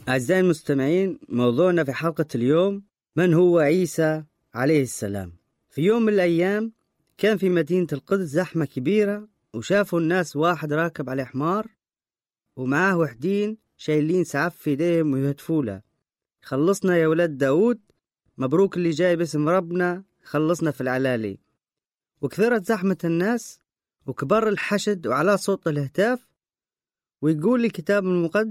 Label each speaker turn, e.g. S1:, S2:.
S1: أعزائي المستمعين موضوعنا في حلقة اليوم من هو عيسى عليه السلام في يوم من الأيام كان في مدينة القدس زحمة كبيرة وشافوا الناس واحد راكب على حمار ومعاه وحدين شايلين سعف في ايديهم ويهتفوا له خلصنا يا ولاد داود مبروك اللي جاي باسم ربنا خلصنا في العلالي وكثرت زحمة الناس وكبر الحشد وعلى صوت الهتاف ويقول الكتاب المقدس